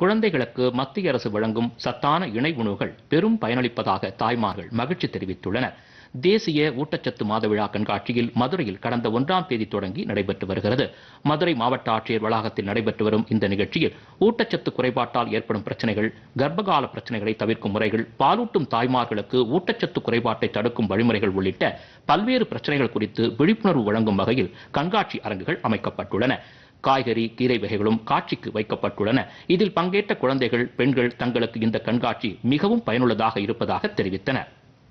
குழந்தைகளுக்கு மத்திய அரசு வழங்கும் சத்தான இணை உணவுகள் பெரும் பயனளிப்பதாக தாய்மார்கள் மகிழ்ச்சி தெரிவித்துள்ளனர் தேசிய ஊட்டச்சத்து மாத விழா கண்காட்சியில் மதுரையில் கடந்த ஒன்றாம் தேதி தொடங்கி நடைபெற்று வருகிறது மதுரை மாவட்ட ஆட்சியர் வளாகத்தில் நடைபெற்று வரும் இந்த நிகழ்ச்சியில் ஊட்டச்சத்து குறைபாட்டால் ஏற்படும் பிரச்சனைகள் கர்ப்பகால பிரச்சனைகளை தவிர்க்கும் முறைகள் பாலூட்டும் தாய்மார்களுக்கு ஊட்டச்சத்து குறைபாட்டை தடுக்கும் வழிமுறைகள் உள்ளிட்ட பல்வேறு பிரச்சனைகள் குறித்து விழிப்புணர்வு வழங்கும் வகையில் கண்காட்சி அரங்குகள் அமைக்கப்பட்டுள்ளன காய்கறி கீரை வகைகளும் காட்சிக்கு வைக்கப்பட்டுள்ளன இதில் பங்கேற்ற குழந்தைகள் பெண்கள் தங்களுக்கு இந்த கண்காட்சி மிகவும் பயனுள்ளதாக இருப்பதாக தெரிவித்தனர்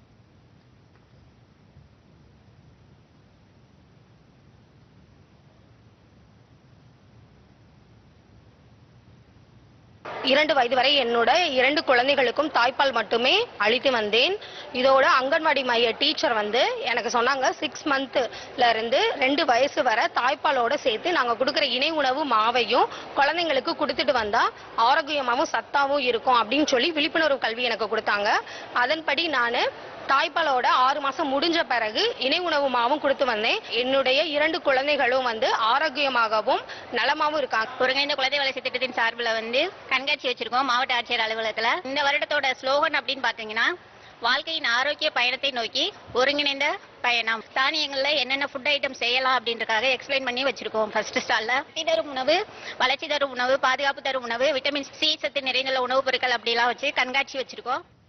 இரண்டு வயது வரை என்னோட இரண்டு குழந்தைகளுக்கும் தாய்ப்பால் மட்டுமே அளித்து வந்தேன் இதோட அங்கன்வாடி மைய டீச்சர் வந்து எனக்கு சொன்னாங்க சிக்ஸ் மந்த்ல இருந்து ரெண்டு வயசு வரை தாய்ப்பாலோட சேர்த்து நாங்க கொடுக்குற இணை உணவு மாவையும் குழந்தைங்களுக்கு கொடுத்துட்டு வந்தா ஆரோக்கியமாவும் சத்தாவும் இருக்கும் அப்படின்னு சொல்லி விழிப்புணர்வு கல்வி எனக்கு கொடுத்தாங்க அதன்படி நான் தாய்ப்பாலோட ஆறு மாசம் முடிஞ்ச பிறகு இணை உணவு மாவும் கொடுத்து வந்தேன் என்னுடைய இரண்டு குழந்தைகளும் வந்து ஆரோக்கியமாகவும் நலமாவும் இருக்காங்க ஒருங்கிணைந்த குழந்தை வளர்ச்சி திட்டத்தின் சார்பில் வந்து கண்காட்சி வச்சிருக்கோம் மாவட்ட ஆட்சியர் அலுவலகத்துல இந்த வருடத்தோட ஸ்லோகன் அப்படின்னு பாத்தீங்கன்னா வாழ்க்கையின் ஆரோக்கிய பயணத்தை நோக்கி ஒருங்கிணைந்த பயணம் தானியங்கள்ல என்னென்ன ஃபுட் ஐட்டம் செய்யலாம் அப்படின்றக்காக எக்ஸ்பிளைன் பண்ணி வச்சிருக்கோம் ஃபர்ஸ்ட் ஸ்டால்ல தரும் உணவு வளர்ச்சி தரும் உணவு பாதுகாப்பு தரும் உணவு விட்டமின் சி சத்து நிறைந்துள்ள உணவுப் பொருட்கள் அப்படிலாம் வச்சு கண்காட்சி வச்சிருக்கோம்